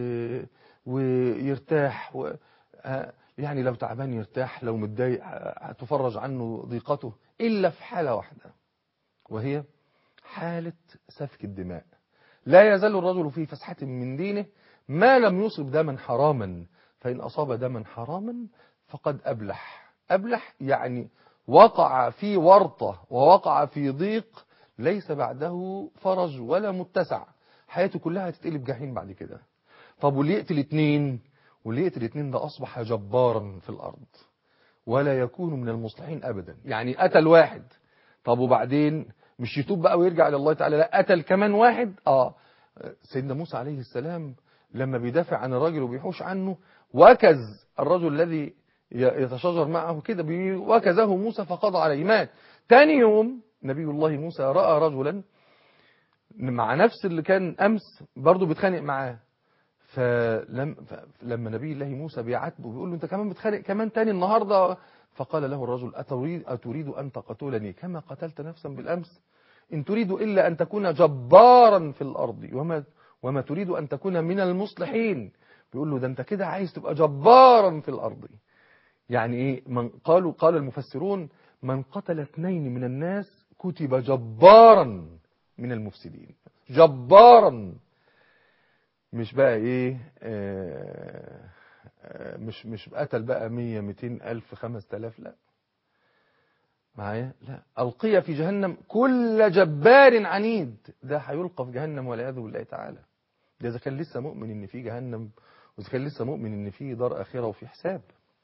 ويرتاح و... آه، يعني لو تعبان يرتاح لو متضايق آه، تفرج عنه ضيقته إلا في حالة واحدة وهي حالة سفك الدماء لا يزال الرجل في فسحة من دينه ما لم يصب دما حراما فإن أصاب دما حراما فقد أبلح أبلح يعني وقع في ورطة ووقع في ضيق ليس بعده فرج ولا متسع حياته كلها هتتقلب جحيم بعد كده طب واللي يقتل اتنين واللي يقتل اتنين ده أصبح جبارا في الأرض ولا يكون من المصلحين أبدا يعني قتل واحد طب وبعدين مش يتوب بقى ويرجع إلى الله تعالى لا قتل كمان واحد آه سيدنا موسى عليه السلام لما بيدافع عن الراجل وبيحوش عنه وكز الرجل الذي يتشاجر معه كده بي- وكزه موسى فقضى عليه مات تاني يوم نبي الله موسى رأى رجلا مع نفس اللي كان أمس برضه بيتخانق معاه فلم فلما نبي الله موسى بيعاتبه بيقول له انت كمان بتخانق كمان تاني النهارده فقال له الرجل أتريد, أتريد أن تقتلني كما قتلت نفسا بالأمس إن تريد إلا أن تكون جبارا في الأرض وما, وما تريد أن تكون من المصلحين بيقول له ده أنت كده عايز تبقى جبارا في الأرض يعني إيه من قالوا قال المفسرون من قتل اثنين من الناس كتب جبارا من المفسدين جبارا مش بقى ايه آه آه مش مش قتل بقى 100 200 الف 5000 لا معايا لا القي في جهنم كل جبار عنيد ده هيلقى في جهنم والعياذ بالله تعالى ده اذا كان لسه مؤمن ان في جهنم واذا كان لسه مؤمن ان في دار اخره وفي حساب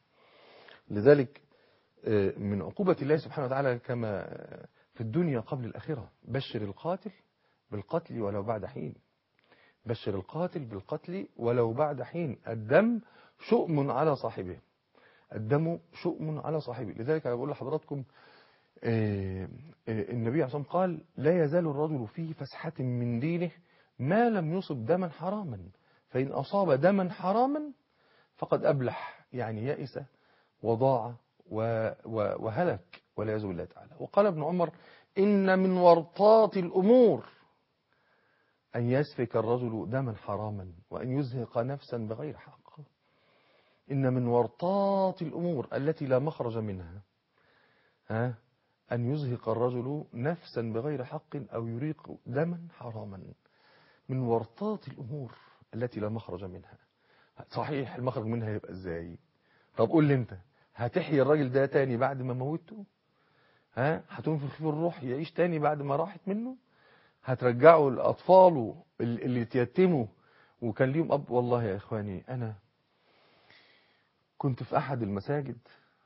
لذلك آه، من عقوبة الله سبحانه وتعالى كما في الدنيا قبل الآخرة بشر القاتل بالقتل ولو بعد حين بشر القاتل بالقتل ولو بعد حين الدم شؤم على صاحبه الدم شؤم على صاحبه لذلك أنا بقول لحضراتكم آه، آه، النبي عليه الصلاة والسلام قال لا يزال الرجل في فسحة من دينه ما لم يصب دما حراما فإن أصاب دما حراما فقد أبلح يعني يئس وضاع و- و- وهلك والعياذ بالله تعالى وقال ابن عمر إن من ورطات الأمور أن يسفك الرجل دما حراما وأن يزهق نفسا بغير حق إن من ورطات الأمور التي لا مخرج منها ها أن يزهق الرجل نفسا بغير حق أو يريق دما حراما من ورطات الأمور التي لا مخرج منها صحيح المخرج منها يبقى ازاي طب قول لي انت هتحيي الراجل ده تاني بعد ما موته ها هتنفخ فيه الروح يعيش تاني بعد ما راحت منه هترجعه لأطفاله ال- اللي اتيتموا وكان ليهم أب والله يا إخواني أنا كنت في أحد المساجد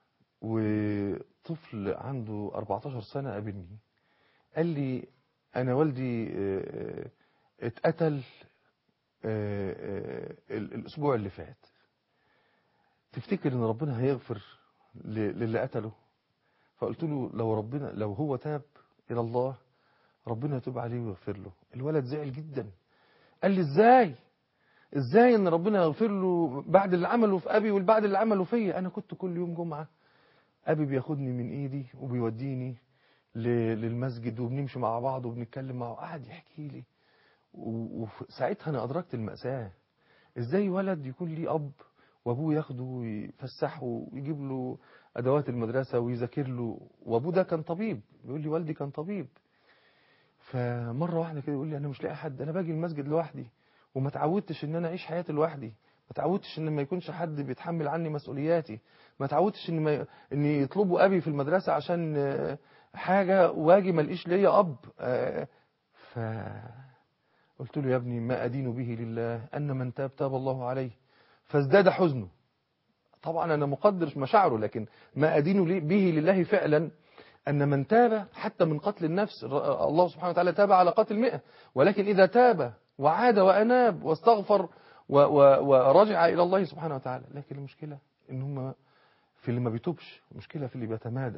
وطفل عنده 14 سنة قابلني قال لي أنا والدي آه، آه، اتقتل آه، آه، ال- الأسبوع اللي فات تفتكر إن ربنا هيغفر ل- للي قتله فقلت له لو ربنا لو هو تاب إلى الله ربنا يتوب عليه ويغفر له الولد زعل جدا قال لي ازاي ازاي ان ربنا يغفر له بعد اللي عمله في ابي والبعد اللي عمله فيا انا كنت كل يوم جمعة ابي بياخدني من ايدي وبيوديني ل- للمسجد وبنمشي مع بعض وبنتكلم معه قعد يحكي لي و- وساعتها انا ادركت المأساة ازاي ولد يكون ليه اب وابوه ياخده ويفسحه ويجيب له ادوات المدرسة ويذاكر له وابوه ده كان طبيب بيقول لي والدي كان طبيب فمرة واحدة كده يقول لي أنا مش لاقي حد أنا باجي المسجد لوحدي وما تعودتش إن أنا أعيش حياتي لوحدي ما تعودتش إن ما يكونش حد بيتحمل عني مسؤولياتي ما تعودتش إن ما إن يطلبوا أبي في المدرسة عشان آه، حاجة واجي ما لقيش ليا أب آه، ف قلت له يا ابني ما أدين به لله أن من تاب تاب الله عليه فازداد حزنه طبعا أنا مقدر مشاعره لكن ما أدين لي- به لله فعلا أن من تاب حتى من قتل النفس الر- الله سبحانه وتعالى تاب على قتل مئة ولكن إذا تاب وعاد وأناب واستغفر و- و- ورجع إلى الله سبحانه وتعالى لكن المشكلة إن هم في اللي ما بيتوبش المشكلة في اللي بيتمادى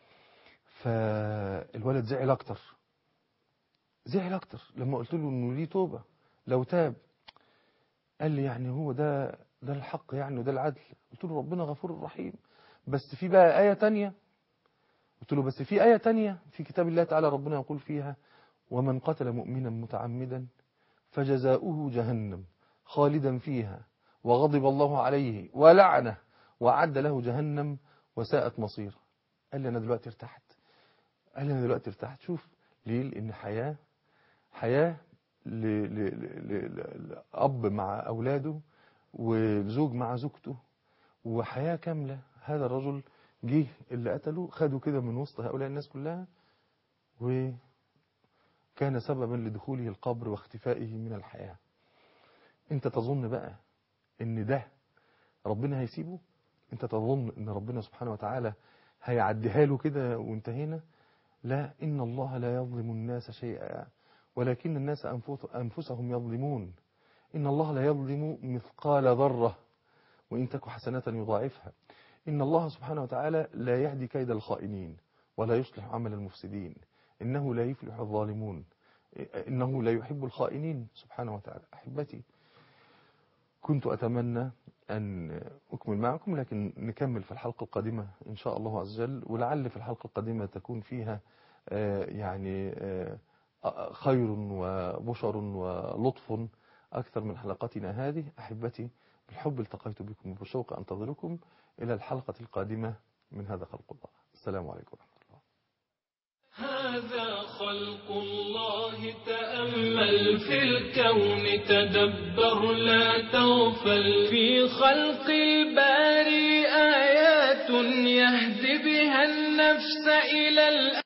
فالولد زعل أكتر زعل أكتر لما قلت له إنه ليه توبة لو تاب قال لي يعني هو ده ده الحق يعني وده العدل قلت له ربنا غفور رحيم بس في بقى آية تانية قلت له بس في آية تانية في كتاب الله تعالى ربنا يقول فيها ومن قتل مؤمنا متعمدا فجزاؤه جهنم خالدا فيها وغضب الله عليه ولعنه وأعد له جهنم وساءت مصيره قال لي أنا دلوقتي ارتحت قال لي أنا دلوقتي ارتحت شوف ليه لأن حياة حياة ل- ل- ل- ل- لأب مع أولاده وزوج مع زوجته وحياة كاملة هذا الرجل جه اللي قتله خده كده من وسط هؤلاء الناس كلها وكان سببا لدخوله القبر واختفائه من الحياة انت تظن بقى ان ده ربنا هيسيبه انت تظن ان ربنا سبحانه وتعالى هيعديها له كده وانتهينا لا ان الله لا يظلم الناس شيئا ولكن الناس أنفس- انفسهم يظلمون ان الله لا يظلم مثقال ذرة وإن تك حسنة يضاعفها إن الله سبحانه وتعالى لا يهدي كيد الخائنين ولا يصلح عمل المفسدين إنه لا يفلح الظالمون إنه لا يحب الخائنين سبحانه وتعالى أحبتي كنت أتمنى أن أكمل معكم لكن نكمل في الحلقة القادمة إن شاء الله عز وجل ولعل في الحلقة القادمة تكون فيها آه، يعني آه، آه، خير وبشر ولطف أكثر من حلقتنا هذه أحبتي بالحب التقيت بكم وبالشوق أنتظركم إلى الحلقة القادمة من هذا خلق الله السلام عليكم ورحمة الله هذا خلق الله تأمل في الكون تدبر لا تغفل في خلق الباري آيات يهدي بها النفس إلى الأ